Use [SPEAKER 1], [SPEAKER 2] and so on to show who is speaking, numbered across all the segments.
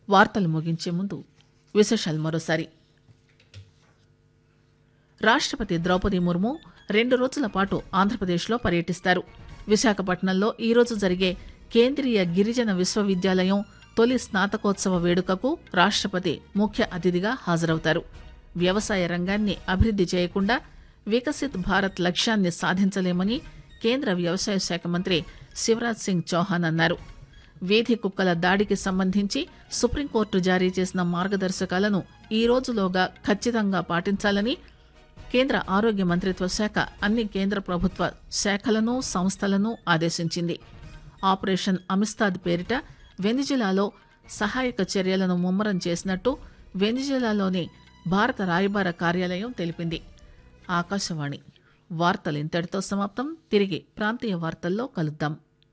[SPEAKER 1] వార్తలు ముగించే ముందు విశేషాలు మరోసారి రాష్టపతి ద్రౌపది ముర్ము రెండు రోజుల పాటు ఆంధ్రప్రదేశ్లో పర్యటిస్తారు విశాఖపట్నంలో ఈరోజు జరిగే కేంద్రీయ గిరిజన విశ్వవిద్యాలయం తొలి స్నాతకోత్సవ వేడుకకు రాష్టపతి ముఖ్య అతిథిగా హాజరవుతారు వ్యవసాయ రంగాన్ని అభివృద్ది చేయకుండా వికసిత్ భారత్ లక్ష్యాన్ని సాధించలేమని కేంద్ర వ్యవసాయ శాఖ మంత్రి శివరాజ్ సింగ్ చౌహాన్ అన్నారు వీధి కుక్కల దాడికి సంబంధించి సుప్రీంకోర్టు జారీ చేసిన మార్గదర్శకాలను ఈ రోజులోగా ఖచ్చితంగా పాటించాలని కేంద్ర ఆరోగ్య మంత్రిత్వ శాఖ అన్ని కేంద్ర ప్రభుత్వ శాఖలను సంస్థలను ఆదేశించింది ఆపరేషన్ అమిస్తాద్ పేరిట వెనిజులాలో సహాయక చర్యలను ముమ్మరం చేసినట్టు వెనిజులాలోని భారత రాయబార కార్యాలయం తెలిపింది ఆకాశవాణి వార్తలు ఇంతటితో సమాప్తం తిరిగి ప్రాంతీయ వార్తల్లో కలుద్దాం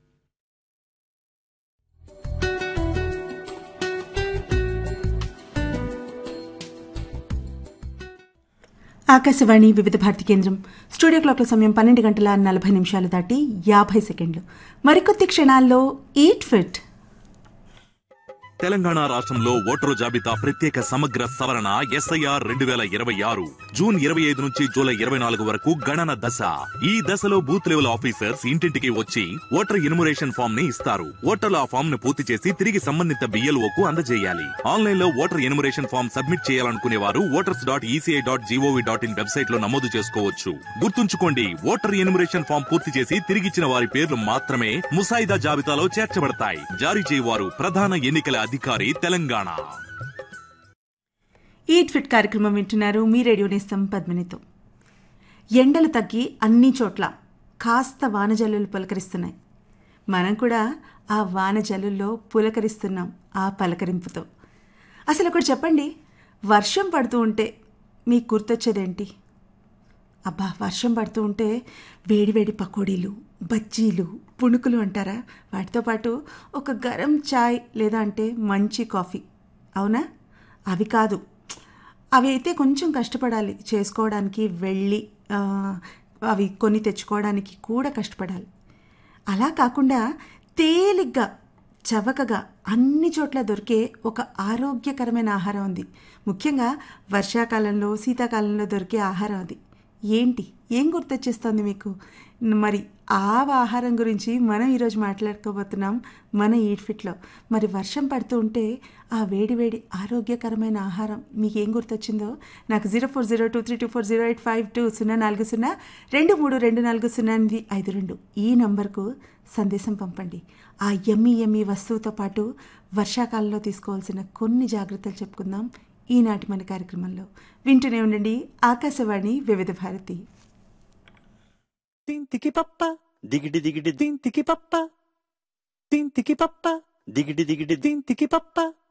[SPEAKER 2] ఆకాశవాణి వివిధ భారతి కేంద్రం స్టూడియో క్లాక్ల సమయం పన్నెండు గంటల నలభై నిమిషాలు దాటి యాభై సెకండ్లు మరికొద్ది క్షణాల్లో ఈట్ ఫిట్
[SPEAKER 3] తెలంగాణ రాష్ట్రంలో ఓటరు జాబితా ప్రత్యేక సమగ్ర సవరణ ఎస్ఐఆర్ రెండు వేల ఇరవై ఆరు జూన్ ఇరవై ఐదు నుంచి జూలై ఇరవై నాలుగు వరకు గణన దశ ఈ దశలో బూత్ లెవెల్ ఆఫీసర్స్ ఇంటింటికి వచ్చి ఓటర్ ఇన్మురేషన్ ఫామ్ ని ఇస్తారు ఓటర్లు ఆ ఫామ్ ను పూర్తి చేసి తిరిగి సంబంధిత బిఎల్ఓ కు అందజేయాలి ఆన్లైన్ లో ఓటర్ ఇన్మురేషన్ ఫామ్ సబ్మిట్ చేయాలనుకునే వారు voters dot ECI dot GOV dot IN website లో నమోదు చేసుకోవచ్చు గుర్తుంచుకోండి ఓటర్ ఇన్మురేషన్ ఫామ్ పూర్తి చేసి తిరిగిచ్చిన వారి పేర్లు మాత్రమే ముసాయిదా జాబితాలో చేర్చబడతాయి జారీ చేయవారు ప్రధాన ఎన్నికల అధికారి తెలంగాణ
[SPEAKER 2] ఈట్ ఫిట్ కార్యక్రమం వింటున్నారు మీ రేడియో నేస్తం పద్మినితో ఎండలు తగ్గి అన్ని చోట్ల కాస్త వానజల్లులు పులకరిస్తున్నాయి మనం కూడా ఆ వానజల్లుల్లో పులకరిస్తున్నాం ఆ పలకరింపుతో అసలు ఒకటి చెప్పండి వర్షం పడుతూ ఉంటే మీకు గుర్తొచ్చేదేంటి అబ్బా వర్షం పడుతూ ఉంటే వేడివేడి పకోడీలు బజ్జీలు పుణుకులు అంటారా వాటితో పాటు ఒక గరం చాయ్ లేదా అంటే మంచి కాఫీ అవునా అవి కాదు అవి అయితే కొంచెం కష్టపడాలి చేసుకోవడానికి వెళ్ళి ఆ, అవి కొని తెచ్చుకోవడానికి కూడా కష్టపడాలి అలా కాకుండా తేలిగ్గా చవకగా అన్ని చోట్ల దొరికే ఒక ఆరోగ్యకరమైన ఆహారం ఉంది ముఖ్యంగా వర్షాకాలంలో శీతాకాలంలో దొరికే ఆహారం అది ఏంటి ఏం గుర్తొచ్చేస్తుంది మీకు మరి ఆ ఆహారం గురించి మనం ఈరోజు మాట్లాడుకోబోతున్నాం మన ఈట్ ఫిట్లో మరి వర్షం పడుతూ ఉంటే ఆ వేడి వేడి ఆరోగ్యకరమైన ఆహారం మీకు ఏం గుర్తొచ్చిందో నాకు zero four zero two three two four zero eight five two సున్నా నాలుగు సున్నా రెండు మూడు రెండు నాలుగు సున్నా ఎనిమిది ఐదు రెండు ఈ నంబర్కు సందేశం పంపండి ఆ ఎమ్మి ఎమ్మి వస్తువుతో పాటు వర్షాకాలంలో తీసుకోవాల్సిన కొన్ని జాగ్రత్తలు చెప్పుకుందాం ఈనాటి మన కార్యక్రమంలో వింటూనే ఉండండి ఆకాశవాణి వివిధ భారతి
[SPEAKER 4] తింతికి పప్ప దిగిడి దిగిడి దింతికి పప్ప తింతికి పప్ప దిగిడి దిగిడి దింతికి పప్ప